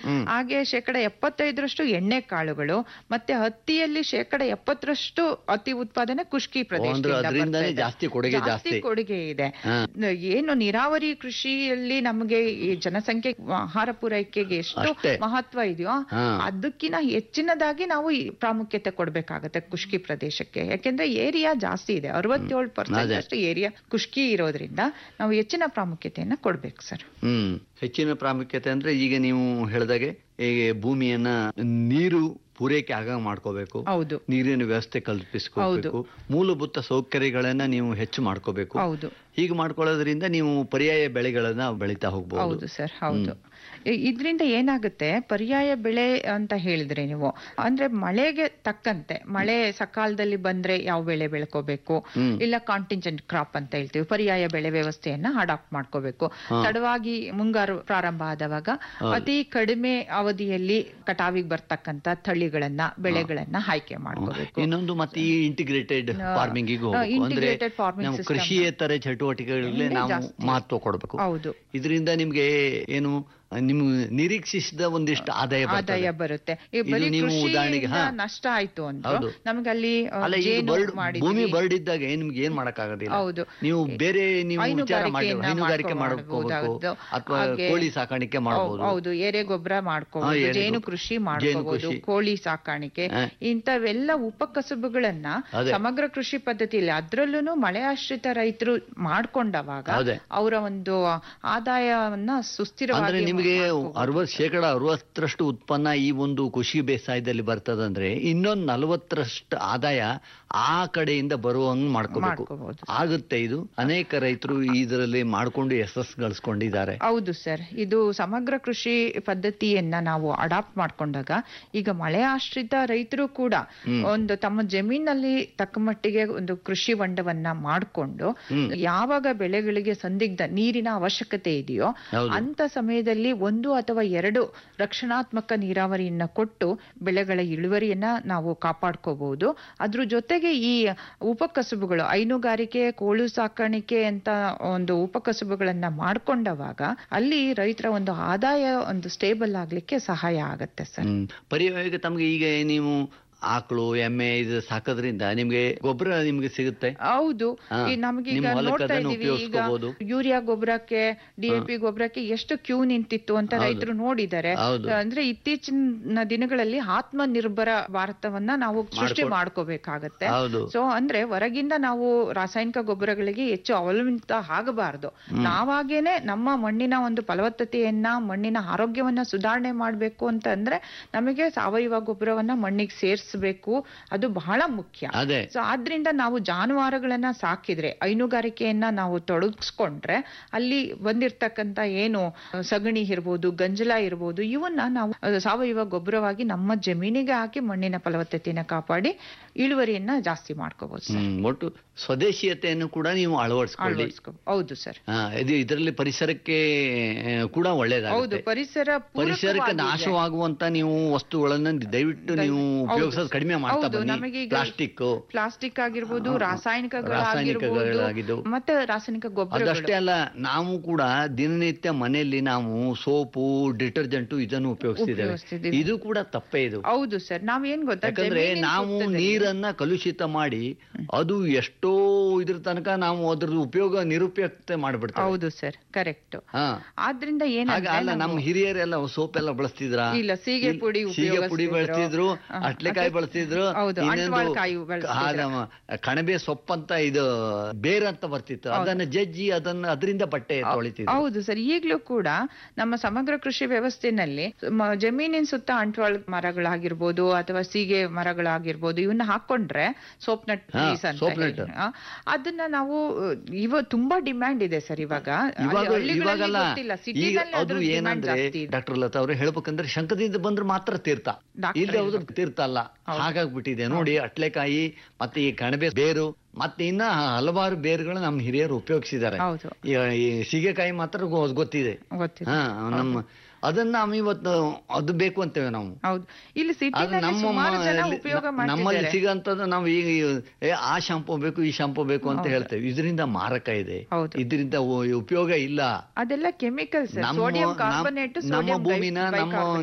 ಹಾಗೆ ಶೇಕಡ ಎಪ್ಪತ್ತೈದರಷ್ಟು ಎಣ್ಣೆ ಕಾಳುಗಳು ಮತ್ತೆ ಹತ್ತಿಯಲ್ಲಿ ಶೇಕಡ ಎಪ್ಪತ್ತರಷ್ಟು ಅತಿ ಉತ್ಪಾದನೆ ಕುಷ್ಕಿ ಪ್ರದೇಶದಿಂದ ಅದ್ರಿಂದಾನೇ ಬರ್ತಾ ಇದೆ. ಜಾಸ್ತಿ ಕೊಡುಗೆ ಜಾಸ್ತಿ. ಕೊಡುಗೆ ಇದೆ ಹಾ. ಏನು ನೀರಾವರಿ ಕೃಷಿಯಲ್ಲಿ ನಮಗೆ ಈ ಜನಸಂಖ್ಯೆ ಆಹಾರ ಪೂರೈಕೆಗೆ ಎಷ್ಟು ಅಷ್ಟೇ. ಮಹತ್ವ ಇದೆಯೋ ಹಾ. ಅದಕ್ಕಿಂತ ಹೆಚ್ಚಿನದಾಗಿ ನಾವು ಈ ಪ್ರಾಮುಖ್ಯತೆ ಕೊಡ್ಬೇಕಾಗತ್ತೆ ಕುಷ್ಕಿ ಪ್ರದೇಶಕ್ಕೆ ಯಾಕೆಂದ್ರೆ ಏರಿಯಾ ಜಾಸ್ತಿ ಇದೆ ಅರವತ್ತೇಳು ಪರ್ಸೆಂಟ್ ಅದೇ. ಅಷ್ಟು ಏರಿಯಾ ಕುಷ್ಕಿ ಇರೋದ್ರಿಂದ ನಾವು ಹೆಚ್ಚಿನ ಪ್ರಾಮುಖ್ಯತೆಯನ್ನ ಕೊಡ್ಬೇಕು ಸರ್ ಹ್ಮ್ ಹೆಚ್ಚಿನ ಪ್ರಾಮುಖ್ಯತೆ ಅಂದ್ರೆ ಈಗ ನೀವು ಹೇಳಿದಾಗೆ ಈಗ ಭೂಮಿಯನ್ನ ನೀರು ಪೂರೈಕೆ ಆಗ ಮಾಡ್ಕೋಬೇಕು ಹೌದು ನೀರಿನ ವ್ಯವಸ್ಥೆ ಕಲ್ಪಿಸ್ಕೋಬೇಕು ಮೂಲಭೂತ ಸೌಕರ್ಯಗಳನ್ನ ನೀವು ಹೆಚ್ಚು ಮಾಡ್ಕೋಬೇಕು ಹೌದು ಹೀಗೆ ಮಾಡ್ಕೊಳ್ಳೋದ್ರಿಂದ ನೀವು ಪರ್ಯಾಯ ಬೆಳೆಗಳನ್ನ ಬೆಳೀತಾ ಹೋಗ್ಬಹುದು ಹೌದು ಸರ್ ಹೌದು ಇ- ಇದ್ರಿಂದ ಏನಾಗುತ್ತೆ ಪರ್ಯಾಯ ಬೆಳೆ ಅಂತ ಹೇಳಿದ್ರೆ ನೀವು ಅಂದ್ರೆ ಮಳೆಗೆ ತಕ್ಕಂತೆ ಮಳೆ ಸಕಾಲದಲ್ಲಿ ಬಂದ್ರೆ ಯಾವ ಬೆಳೆ ಬೆಳ್ಕೋಬೇಕು ಹ್ಮ್. ಇಲ್ಲ ಕಾಂಟಿಂಜೆಂಟ್ ಕ್ರಾಪ್ ಅಂತ ಹೇಳ್ತೀವಿ ಪರ್ಯಾಯ ಬೆಳೆ ವ್ಯವಸ್ಥೆಯನ್ನ ಅಡಾಪ್ಟ್ ಮಾಡ್ಕೋಬೇಕು ತಡವಾಗಿ ಮುಂಗಾರು ಪ್ರಾರಂಭ ಆದವಾಗ ಅತಿ ಕಡಿಮೆ ಅವಧಿಯಲ್ಲಿ ಕಟಾವಿಗೆ ಬರ್ತಕ್ಕಂತ ತಳಿಗಳನ್ನ ಬೆಳೆಗಳನ್ನ ಆಯ್ಕೆ ಮಾಡ್ಕೋಬೇಕು ಇನ್ನೊಂದು ಮತ್ತೆ ಈ ಇಂಟಿಗ್ರೇಟೆಡ್ ಆ, ಫಾರ್ಮಿಂಗ್ ಆ, ಹೋಗ್ಬೇಕು ಅಂದ್ರೆ integrated farming ನಾವು system. ಕೃಷಿಯೇತರ ಚಟುವಟಿಕೆಗಳಲ್ಲಿ ನಾವು ಜಾಸ್ತಿ. ಮಹತ್ವ ಕೊಡಬೇಕು ಹೌದು ಇದರಿಂದ ನಿಮ್ಗೆ ಏನು ನಿಮ್ ನಿರೀಕ್ಷಿಸಿದ ಒಂದಿಷ್ಟು ಆದಾಯ ಬರ್ತದೆ. ಆದಾಯ ಬರುತ್ತೆ ಈ ಇದು ಬರೀ ನೀವು ಉದಾಹರಣೆಗೆ, ಕೃಷಿಯಿಂದ ಹಾ. ನಷ್ಟ ಆಯ್ತು ಅಂದ್ರೆ ಹೌದು. ನಮ್ಗೆ ಅಲ್ಲಿ ಆ, ಅಲ್ಲ ಈಗ ಜೇನು ಬರ್ಡ್ ಮಾಡಿದ್ವಿ. ಭೂಮಿ ಬರ್ಡ್ ಇದ್ದಾಗ ನಿಮ್ಗೆ ಏನ್ ಮಾಡಕ್ ಆಗೋದಿಲ್ಲ ಹೌದು. ನೀವು ಬೇರೆ ನೀವು ವಿಚಾರ ಮಾಡಿ ಹೈನುಗಾರಿಕೆಯನ್ನ ಹೈನುಗಾರಿಕೆ ಮಾಡ್ಕೊಬೋದು. ಮಾಡ್ಕೋಬೇಕು ಅಥವಾ ಹಾಗೆ- ಕೋಳಿ ಸಾಕಾಣಿಕೆ ಮಾಡಬಹುದು ಹೌ- ಹೌದು ಎರೆ ಗೊಬ್ಬರ ಹಾ, ಮಾಡ್ಕೋಬಹುದು ಎರೆ ಜೇನು ಗೊಬ್ಬರ. ಕೃಷಿ ಜೇನು ಮಾಡ್ಕೋಬಹುದು ಕೃಷಿ. ಕೋಳಿ ಸಾಕಾಣಿಕೆ ಹಾ. ಇಂಥವೆಲ್ಲ ಉಪಕಸಬುಗಳನ್ನ ಅದೇ. ಸಮಗ್ರ ಕೃಷಿ ಪದ್ಧತಿಯಲ್ಲಿ ಅದ್ರಲ್ಲೂ ಮಳೆ ಆಶ್ರಿತ ರೈತರು ಮಾಡ್ಕೊಂಡವಾಗ ಅದೇ. ಅವರ ಒಂದು ಆದಾಯವನ್ನ ಅಂದ್ರೆ ಸುಸ್ಥಿರವಾಗಿ ನಿಮಗೆ ಮಾಡ್ಕೋಬಹುದು. ಅರವತ್ ಶೇಕಡ ಅರವತ್ತರಷ್ಟು ಉತ್ಪನ್ನ ಈ ಒಂದು ಕೃಷಿ ಬೇಸಾಯದಲ್ಲಿ ಬರ್ತದಂದ್ರೆ ಇನ್ನೊಂದು ನಲವತ್ತರಷ್ಟು ಆದಾಯ ಆ ಕಡೆಯಿಂದ ಬರುವಂಗ್ ಮಾಡ್ಕೋಬೇಕು ಮಾಡ್ಕೋಬಹುದು. ಆಗುತ್ತೆ ಇದು ಅನೇಕ ರೈತರು ಇದರಲ್ಲಿ ಮಾಡ್ಕೊಂಡು ಯಶಸ್ಸು ಗಳಿಸ್ಕೊಂಡಿದ್ದಾರೆ ಹೌದು ಸರ್ ಇದು ಸಮಗ್ರ ಕೃಷಿ ಪದ್ಧತಿಯನ್ನ ನಾವು ಅಡಾಪ್ಟ್ ಮಾಡ್ಕೊಂಡಾಗ ಈಗ ಮಳೆ ಆಶ್ರಿತ ರೈತರು ಕೂಡ ಒಂದು ತಮ್ಮ ಜಮೀನಲ್ಲಿ ತಕ್ಕ ಮಟ್ಟಿಗೆ ಒಂದು ಕೃಷಿ ಹೊಂಡವನ್ನ ಮಾಡಿಕೊಂಡು ಯಾವಾಗ ಬೆಳೆಗಳಿಗೆ ಸಂದಿಗ್ಧ ನೀರಿನ ಅವಶ್ಯಕತೆ ಇದೆಯೋ ಹೌದು. ಅಂತ ಸಮಯದಲ್ಲಿ ಒಂದು ಅಥವಾ ಎರಡು ರಕ್ಷಣಾತ್ಮಕ ನೀರಾವರಿಯನ್ನ ಕೊಟ್ಟು ಬೆಳೆಗಳ ಇಳುವರಿಯನ್ನ ನಾವು ಕಾಪಾಡ್ಕೋಬಹುದು ಅದ್ರ ಜೊತೆಗೆ ಈ ಉಪಕಸುಬುಗಳು ಹೈನುಗಾರಿಕೆ ಕೋಳು ಸಾಕಾಣಿಕೆ ಅಂತ ಒಂದು ಉಪಕಸುಬುಗಳನ್ನ ಮಾಡ್ಕೊಂಡವಾಗ ಅಲ್ಲಿ ರೈತರ ಒಂದು ಆದಾಯ ಒಂದು ಸ್ಟೇಬಲ್ ಆಗ್ಲಿಕ್ಕೆ ಸಹಾಯ ಆಗತ್ತೆ ಸರ್ ಹ್ಮ್ ಪರ್ಯಾಯವಾಗಿ ತಮ್ಗೆ ಈಗ ನೀವು ಆಕಳು ಎಮ್ಮೆ ಇದು ಸಾಕೋದ್ರಿಂದ ನಿಮ್ಗೆ ಗೊಬ್ಬರ ನಿಮ್ಗೆ ಸಿಗುತ್ತೆ ಹೌದು ಹಾ. ಈ ನಮ್ಗೀಗ ನಿಮ್ಮ ಹೊಲಕ್ಕೆ ನೋಡ್ತಾ ಅದನ್ನು ಇದೀವಿ ಈಗ ಉಪಯೋಗಿಸ್ಕೋಬಹುದು. ಯೂರಿಯಾ ಗೊಬ್ಬರಕ್ಕೆ ಡಿಎಪಿ ಗೊಬ್ಬರಕ್ಕೆ ಎಷ್ಟು ಕ್ಯೂ ನಿಂತಿತ್ತು ಅಂತ ರೈತರು ನೋಡಿದ್ದಾರೆ ಹೌದು. ಅಂದ್ರೆ ಇತ್ತೀಚಿನ ದಿನಗಳಲ್ಲಿ ಆತ್ಮ ನಿರ್ಭರ ಭಾರತವನ್ನ ನಾವು ಸೃಷ್ಟಿ ಮಾಡ್ಕೊ- ಮಾಡ್ಕೋಬೇಕಾಗತ್ತೆ ಹೌದು ಸೊ ಅಂದ್ರೆ ಹೊರಗಿಂದ ನಾವು ರಾಸಾಯನಿಕ ಗೊಬ್ಬರಗಳಿಗೆ ಹೆಚ್ಚು ಅವಲಂಬಿತ ಆಗಬಾರದು ನಾವಾಗೇನೆ ನಮ್ಮ ಮಣ್ಣಿನ ಒಂದು ಫಲವತ್ತತೆಯನ್ನ ಮಣ್ಣಿನ ಆರೋಗ್ಯವನ್ನ ಸುಧಾರಣೆ ಮಾಡ್ಬೇಕು ಅಂತ ಅಂದ್ರೆ ನಮಗೆ ಸಾವಯವ ಗೊಬ್ಬರವನ್ನ ಮಣ್ಣಿಗೆ ಸೇರಿಸಬೇಕು ಅದು ಬಹಳ ಮುಖ್ಯ ಅದೇ ಸೊ ಆದ್ರಿಂದ ನಾವು ಜಾನುವಾರುಗಳನ್ನ ಸಾಕಿದ್ರೆ ಹೈನುಗಾರಿಕೆಯನ್ನ ನಾವು ತೊಡಗಿಸ್ಕೊಂಡ್ರೆ ಅಲ್ಲಿ ಬಂದಿರ್ತಕ್ಕಂತ ಏನು ಅಹ್, ಸಗಣಿ ಇರ್ಬೋದು ಗಂಜಲ ಇರ್ಬೋದು ಇವನ್ನ ನಾವು ಅಹ್, ಸಾವಯವ ಗೊಬ್ಬರವಾಗಿ ನಮ್ಮ ಜಮೀನಿಗೆ ಹಾಕಿ ಮಣ್ಣಿನ ಫಲವತ್ತತೆಯನ್ನ ಕಾಪಾಡಿ ಇಳುವರಿಯನ್ನ ಜಾಸ್ತಿ ಮಾಡ್ಕೋಬಹುದು ಸರ್ ಹ್ಮ್ ಒಟ್ಟು ಸ್ವದೇಶೀಯತೆಯನ್ನು ಕೂಡ ನೀವು ಅಳವಡಿಸ್ಕೊಳ್ಳಿ ಅಳವಡಿಸ್ಕೊ ಹೌದು ಸರ್ ಹಾ, ಇದು ಇದರಲ್ಲಿ ಪರಿಸರಕ್ಕೆ ಆ, ಕೂಡ ಹೌದು ಒಳ್ಳೇದಾಗುತ್ತೆ ಪರಿಸರ ಪರಿಸರಕ್ಕೆ ಪೂರಕವಾಗಿದೆ. ನಾಶವಾಗುವಂತ ನೀವು ವಸ್ತುಗಳನ್ನ ದಯವಿಟ್ಟು ನೀವು ಉಪಯೋಗಿಸೋದು ಕಡಿಮೆ ಮಾಡ್ತಾ ಹೌದು, ಬನ್ನಿ ನಮಗೀಗ ಪ್ಲಾಸ್ಟಿಕ್ ಪ್ಲಾಸ್ಟಿಕ್ ಆಗಿರ್ಬೋದು ರಾಸಾಯನಿಕಗಳಾಗಿರ್ಬೋದು ರಾಸಾಯನಿಕಗಳಾಗಿದ್ದು. ಮತ್ತೆ ರಾಸಾಯನಿಕ ಗೊಬ್ಬರಗಳು ಅದಷ್ಟೇ ಅಲ್ಲ ನಾವು ಕೂಡ ದಿನನಿತ್ಯ ಮನೆಯಲ್ಲಿ ನಾವು ಸೋಪು ಡಿಟರ್ಜೆಂಟ್ ಇದನ್ನು ಉಪಯೋಗಿಸ್ತಿದ್ದೇವೆ ಉಪಯೋಗಿಸ್ತಿದ್ದೀವಿ. ಇದು ಕೂಡ ತಪ್ಪೇ ಇದು ಹೌದು ಸರ್ ನಾವ್ ಏನ್ ಗೊತ್ತಾ ಯಾಕಂದ್ರೆ ಜಮೀನಿನ ನಾವು ಸುತ್ತದಲ್ಲಿ- ನೀರನ್ನ ಕಲುಷಿತ ಮಾಡಿ ಅದು ಎಷ್ಟೋ ಇದ್ರ ತನಕ ನಾವು ಅದ್ರದ್ದು ಉಪಯೋಗ ನಿರುಪಯುಕ್ತ ಮಾಡ್ಬಿಡ್ತೇವೆ ಹೌದು ಸರ್ ಕರೆಕ್ಟ್ ಹಾ ಆದ್ರಿಂದ ಆಗ ಏನಂದ್ರೆ ಅಲ್ಲ ನಾವು- ನಮ್ಮ ಹಿರಿಯರೆಲ್ಲ ಸೋಪ್ ಎಲ್ಲ ಬಳಸ್ತಿದ್ರ ಇಲ್ಲ, ಸೀಗೆ ಪುಡಿ ಸೀಗೆ ಪುಡಿ ಉಪಯೋಗಿಸ್ತಿದ್ರು. ಬಳಸ್ತಿದ್ರು ಹ, ಅಟ್ಲೆಕಾಯಿ ಮತ್ತೆ- ಬಳಸ್ತಿದ್ರು ಹೌದು, ಅಂಟ್ವಾಳ್ಕಾಯಿ ಬಳಸ್ತಿದ್ರು. ಆ, ಕಣಬೆ ಸೊಪ್ಪಂತ ಇದು ಬೇರ್ ಅಂತ ಬರ್ತಿತ್ತು ಅದನ್ನ ಜಜ್ಜಿ ಅದನ್ನ ಅದರಿಂದ ಬಟ್ಟೆ ತೊಳಿತಿದ್ರು ಹೌದು ಸರ್ ಈಗ್ಲೂ ಕೂಡ ನಮ್ಮ ಸಮಗ್ರ ಕೃಷಿ ವ್ಯವಸ್ಥೆನಲ್ಲಿ ಮ- ಜಮೀನಿನ ಸುತ್ತ ಅಂಟ್ವಾಳ ಮರಗಳಾಗಿರ್ಬೋದು ಅಥವಾ ಸೀಗೆ ಮರಗಳಾಗಿರ್ಬೋದು ಇವನ್ನ ಹಾಕೊಂಡ್ರೆ ಸೋಪ್ ನಟ್ ಹಾ, trees ಅಂತ soap nut. ಹೇಳಿ, ಆ, ಅದನ್ನ ನಾವು ಇವ ತುಂಬಾ ಡಿಮ್ಯಾಂಡ್ ಇದೆ ಸರ್ ಇವಾಗ ಅಲ್ಲಿ ಇವಾಗ ಹಳ್ಳಿಗಳಲ್ಲಿ ಇವಾಗಲ್ಲ ಗೊತ್ತಿಲ್ಲ ಈಗ ಸಿಟಿನಲ್ಲಿ ಅದು ಅದ್ರ ಡಿಮ್ಯಾಂಡ್ ಏನಂದ್ರೆ ಜಾಸ್ತಿ ಇದೆ ಡಾಕ್ಟರ್ ಲತಾ ಅವ್ರು ಹೇಳ್ಬೇಕಂದ್ರೆ ಶಂಕದಿಂದ ಬಂದ್ರೆ ಮಾತ್ರ ತೀರ್ಥ ಡಾಕ್ಟ್ರೇ ಇಲ್ಲಿ ಹೋದ್ರೆ ತೀರ್ಥ ಅಲ್ಲ ಹಾಗಾಗ್ಬಿಟ್ಟಿದೆ ನೋಡಿ ಅಟ್ಲೆಕಾಯಿ ಮತ್ತೆ ಈ ಕಣಬೆ ಬೇರು ಮತ್ತೆ ಇನ್ನ ಹಲವಾರು ಬೇರುಗಳು ನಮ್ಮ ಹಿರಿಯರು ಉಪಯೋಗಿಸಿದ್ದಾರೆ ಹೌದು ಈ ಈ ಸೀಗೆಕಾಯಿ ಮಾತ್ರ ಗೊ- ಗೊತ್ತಿದೆ ಗೊತ್ತಿದೆ ಹಾ ನಮ್ಮ ಅದನ್ನ ನಾವು ಇವತ್ತು ಅದು ಬೇಕು ಅಂತೇವೆ ನಾವು ಹೌದು ಇಲ್ಲಿ ಅದು ಸಿಟಿನಲ್ಲಿ ನಮ್ಮ ಸುಮಾರು ಜನ ಮ- ಉಪಯೋಗ ನಮ್ಮಲ್ಲಿ ಮಾಡ್ತಿದ್ದಾರೆ ಸಿಗಂತದ್ದು ನಾವು ಈಗ ಏ, ಆ ಶಾಂಪೂ ಬೇಕು ಈ ಶಾಂಪೂ ಬೇಕು ಅಂತ ಹೇಳ್ತೇವೆ ಇದರಿಂದ ಮಾರಕ ಇದೆ ಹೌದು. ಇದರಿಂದ ಉಪಯೋಗ ಇಲ್ಲ ಅದೆಲ್ಲ ಕೆಮಿಕಲ್ಸ್ ನಮ್ಮ ಸೋಡಿಯಂ ನಮ್ಮ- ಕಾರ್ಬನೇಟ್ ನಮ್ಮ ಭೂಮಿನ ನಮ್ಮ